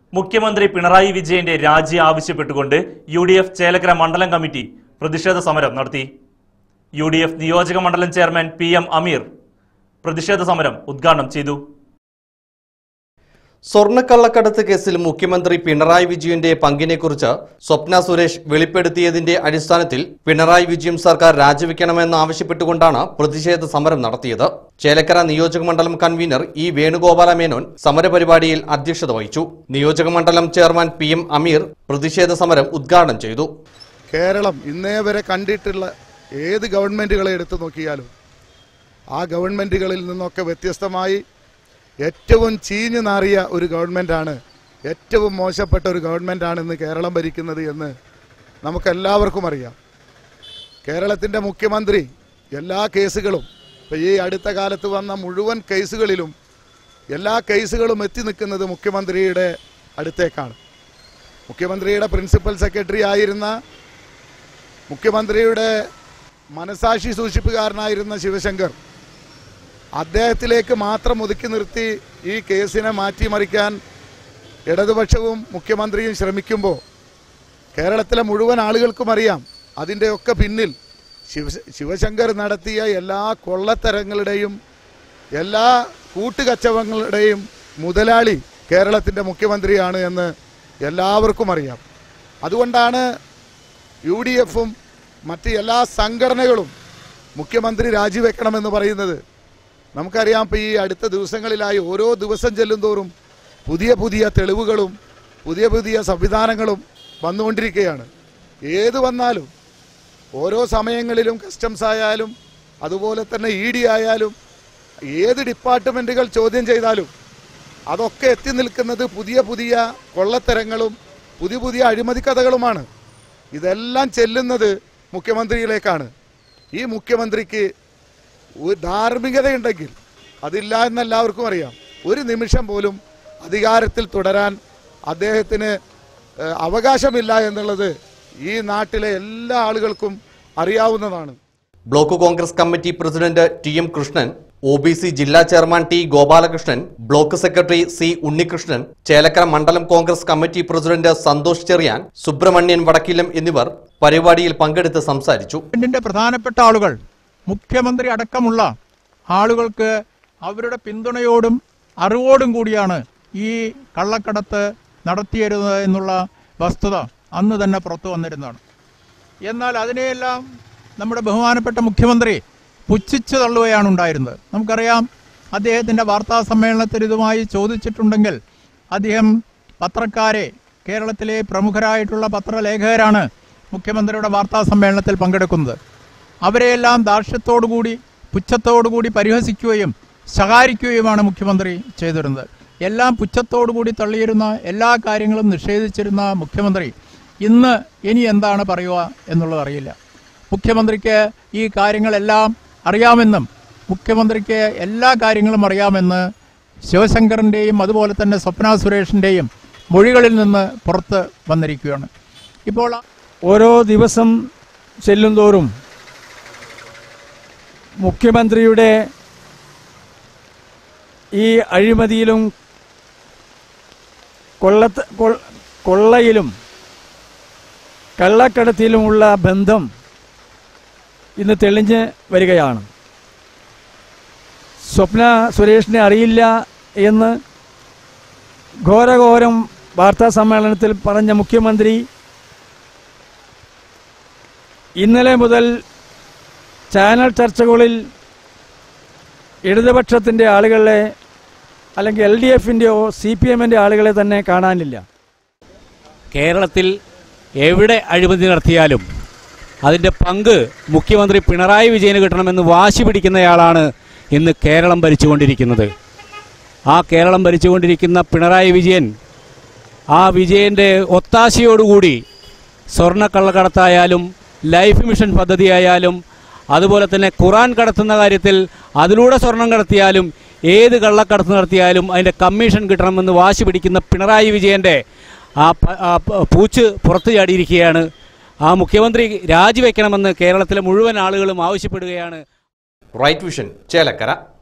മുഖ്യമന്ത്രി പിണറായി വിജയന്റെ രാജി ആവശ്യപ്പെട്ടുകൊണ്ട് യു ഡി എഫ് ചേലക്കര മണ്ഡലം കമ്മിറ്റി പ്രതിഷേധ സമരം നടത്തി യു ഡി എഫ് നിയോജക മണ്ഡലം ചെയർമാൻ പി എം അമീർ പ്രതിഷേധ സമരം ഉദ്ഘാടനം ചെയ്തു സ്വർണ്ണക്കള്ളക്കടത്ത് കേസിൽ മുഖ്യമന്ത്രി പിണറായി വിജയന്റെ പങ്കിനെക്കുറിച്ച് സ്വപ്ന സുരേഷ് വെളിപ്പെടുത്തിയതിന്റെ അടിസ്ഥാനത്തിൽ പിണറായി വിജയൻ സർക്കാർ രാജിവെക്കണമെന്ന് ആവശ്യപ്പെട്ടുകൊണ്ടാണ് പ്രതിഷേധ സമരം നടത്തിയത് ചേലക്കര നിയോജകമണ്ഡലം കൺവീനർ ഇ വേണുഗോപാല മേനോൻ സമരപരിപാടിയിൽ അധ്യക്ഷത വഹിച്ചു നിയോജകമണ്ഡലം ചെയർമാൻ പി എം അമീർ പ്രതിഷേധ സമരം ഉദ്ഘാടനം ചെയ്തു കേരളം ഇന്നേ വരെ കണ്ടിട്ടുള്ള ഏത് ഗവൺമെൻറ്റുകളെ എടുത്തു നോക്കിയാലും ആ ഗവൺമെൻറ്റുകളിൽ നിന്നൊക്കെ വ്യത്യസ്തമായി ഏറ്റവും ചീഞ്ഞു നാറിയ ഒരു ഗവൺമെൻറ്റാണ് ഏറ്റവും മോശപ്പെട്ട ഒരു ഗവൺമെൻറ്റാണ് ഇന്ന് കേരളം ഭരിക്കുന്നത് എന്ന് നമുക്കെല്ലാവർക്കും അറിയാം കേരളത്തിൻ്റെ മുഖ്യമന്ത്രി എല്ലാ കേസുകളും ഇപ്പോൾ ഈ അടുത്ത കാലത്ത് വന്ന മുഴുവൻ കേസുകളിലും എല്ലാ കേസുകളും എത്തി നിൽക്കുന്നത് മുഖ്യമന്ത്രിയുടെ അടുത്തേക്കാണ് മുഖ്യമന്ത്രിയുടെ പ്രിൻസിപ്പൽ സെക്രട്ടറി ആയിരുന്ന മുഖ്യമന്ത്രിയുടെ മനസാക്ഷി സൂക്ഷിപ്പുകാരനായിരുന്ന ശിവശങ്കർ അദ്ദേഹത്തിലേക്ക് മാത്രം ഒതുക്കി നിർത്തി ഈ കേസിനെ മാറ്റിമറിക്കാൻ ഇടതുപക്ഷവും മുഖ്യമന്ത്രിയും ശ്രമിക്കുമ്പോൾ കേരളത്തിലെ മുഴുവൻ ആളുകൾക്കും അറിയാം അതിൻ്റെയൊക്കെ പിന്നിൽ ശിവ ശിവശങ്കർ നടത്തിയ എല്ലാ കൊള്ളത്തരങ്ങളുടെയും എല്ലാ കൂട്ടുകച്ചവങ്ങളുടെയും മുതലാളി കേരളത്തിൻ്റെ മുഖ്യമന്ത്രിയാണ് എന്ന് എല്ലാവർക്കും അറിയാം അതുകൊണ്ടാണ് യു ഡി എഫും മറ്റ് എല്ലാ സംഘടനകളും മുഖ്യമന്ത്രി രാജിവെക്കണമെന്ന് പറയുന്നത് നമുക്കറിയാം ഇപ്പോൾ ഈ അടുത്ത ദിവസങ്ങളിലായി ഓരോ ദിവസം ചെല്ലും തോറും പുതിയ പുതിയ തെളിവുകളും പുതിയ പുതിയ സംവിധാനങ്ങളും വന്നുകൊണ്ടിരിക്കുകയാണ് ഏത് വന്നാലും ഓരോ സമയങ്ങളിലും കസ്റ്റംസ് ആയാലും അതുപോലെ തന്നെ ഇ ഡി ആയാലും ഏത് ഡിപ്പാർട്ട്മെൻറ്റുകൾ ചോദ്യം ചെയ്താലും അതൊക്കെ എത്തി നിൽക്കുന്നത് പുതിയ പുതിയ കൊള്ളത്തരങ്ങളും പുതിയ പുതിയ അഴിമതി കഥകളുമാണ് ഇതെല്ലാം ചെല്ലുന്നത് മുഖ്യമന്ത്രിയിലേക്കാണ് ഈ മുഖ്യമന്ത്രിക്ക് ഒരു ധാർമ്മികതയുണ്ടെങ്കിൽ അതില്ല എന്ന് എല്ലാവർക്കും അറിയാം ഒരു നിമിഷം പോലും അധികാരത്തിൽ തുടരാൻ അദ്ദേഹത്തിന് ഏഹ്, അവകാശമില്ല എന്നുള്ളത് ഈ നാട്ടിലെ എല്ലാ ആളുകൾക്കും അറിയാവുന്നതാണ് block Congress committee president T M Krishnan O B C ജില്ലാ chairman T Gopalakrishnan block secretary C Unnikrishnan Chelakkara മണ്ഡലം Congress committee president Santhosh Cherian Subrahmanyan Vadakkilam എന്നിവർ പരിപാടിയിൽ പങ്കെടുത്ത് സംസാരിച്ചു ഗവൺമെന്റിന്റെ പ്രധാനപ്പെട്ട ആളുകൾ മുഖ്യമന്ത്രി അടക്കമുള്ള ആളുകൾക്ക് അവരുടെ പിന്തുണയോടും അറിവോടും കൂടിയാണ് ഈ കള്ളക്കടത്ത് നടത്തിയിരുന്നത് എന്നുള്ള വസ്തുത അന്ന് തന്നെ പുറത്തു വന്നിരുന്നതാണ് എന്നാൽ അതിനെയെല്ലാം നമ്മുടെ ബഹുമാനപ്പെട്ട മുഖ്യമന്ത്രി പുച്ഛിച്ചു തള്ളുകയാണ് ഉണ്ടായിരുന്നത് നമുക്കറിയാം അദ്ദേഹത്തിൻ്റെ വാർത്താ സമ്മേളനത്തിൽ ഇതുമായി ചോദിച്ചിട്ടുണ്ടെങ്കിൽ അദ്ദേഹം പത്രക്കാരെ കേരളത്തിലെ പ്രമുഖരായിട്ടുള്ള പത്രലേഖകരാണ് മുഖ്യമന്ത്രിയുടെ വാർത്താ സമ്മേളനത്തിൽ പങ്കെടുക്കുന്നത് അവരെയെല്ലാം ദാർഷ്ട്യത്തോടുകൂടി പുച്ഛത്തോടുകൂടി പരിഹസിക്കുകയും ശകാരിക്കുകയുമാണ് മുഖ്യമന്ത്രി ചെയ്തിരുന്നത് എല്ലാം പുച്ഛത്തോടുകൂടി തള്ളിയിരുന്ന എല്ലാ കാര്യങ്ങളും നിഷേധിച്ചിരുന്ന മുഖ്യമന്ത്രി ഇന്ന് ഇനി എന്താണ് പറയുക എന്നുള്ളത് അറിയില്ല മുഖ്യമന്ത്രിക്ക് ഈ കാര്യങ്ങളെല്ലാം അറിയാമെന്നും മുഖ്യമന്ത്രിക്ക് എല്ലാ കാര്യങ്ങളും അറിയാമെന്ന് ശിവശങ്കറിൻ്റെയും അതുപോലെ തന്നെ സ്വപ്ന സുരേഷിൻ്റെയും മൊഴികളിൽ നിന്ന് പുറത്ത് വന്നിരിക്കുകയാണ് ഇപ്പോൾ ഓരോ ദിവസം ചെല്ലുന്തോറും മുഖ്യമന്ത്രിയുടെ ഈ അഴിമതിയിലും കൊള്ളത്ത കൊൾ- കൊള്ളയിലും കള്ളക്കടത്തിലുമുള്ള ബന്ധം ഇന്ന് തെളിഞ്ഞ് വരികയാണ് സ്വപ്ന സുരേഷിനെ അറിയില്ല എന്ന് ഘോരഘോരം വാർത്താ സമ്മേളനത്തിൽ പറഞ്ഞ മുഖ്യമന്ത്രി ഇന്നലെ മുതൽ ചാനൽ ചർച്ചകളിൽ ഇടതുപക്ഷത്തിൻ്റെ ആളുകളെ അല്ലെങ്കിൽ എൽ ഡി എഫിൻ്റെയോ സി പി എമ്മിൻ്റെ ആളുകളെ തന്നെ കാണാനില്ല കേരളത്തിൽ എവിടെ അഴിമതി നടത്തിയാലും അതിൻ്റെ പങ്ക് മുഖ്യമന്ത്രി പിണറായി വിജയന് കിട്ടണമെന്ന് വാശി പിടിക്കുന്നയാളാണ് ഇന്ന് കേരളം ഭരിച്ചുകൊണ്ടിരിക്കുന്നത് ആ കേരളം ഭരിച്ചുകൊണ്ടിരിക്കുന്ന പിണറായി വിജയൻ ആ വിജയൻ്റെ ഒത്താശയോടുകൂടി സ്വർണ്ണക്കള്ളക്കടത്തായാലും ലൈഫ് മിഷൻ പദ്ധതിയായാലും അതുപോലെ തന്നെ ഖുറാൻ കടത്തുന്ന കാര്യത്തിൽ അതിലൂടെ സ്വർണം കടത്തിയാലും ഏത് കള്ളക്കടത്ത് നടത്തിയാലും അതിൻ്റെ കമ്മീഷൻ കിട്ടണമെന്ന് വാശി പിടിക്കുന്ന പിണറായി വിജയൻ്റെ ആ പ- ആ പ- പൂച്ച് പുറത്തു ചാടിയിരിക്കുകയാണ് ആ മുഖ്യമന്ത്രി രാജിവെക്കണമെന്ന് കേരളത്തിലെ മുഴുവൻ ആളുകളും ആവശ്യപ്പെടുകയാണ് റൈറ്റ് വിഷൻ ചേലക്കര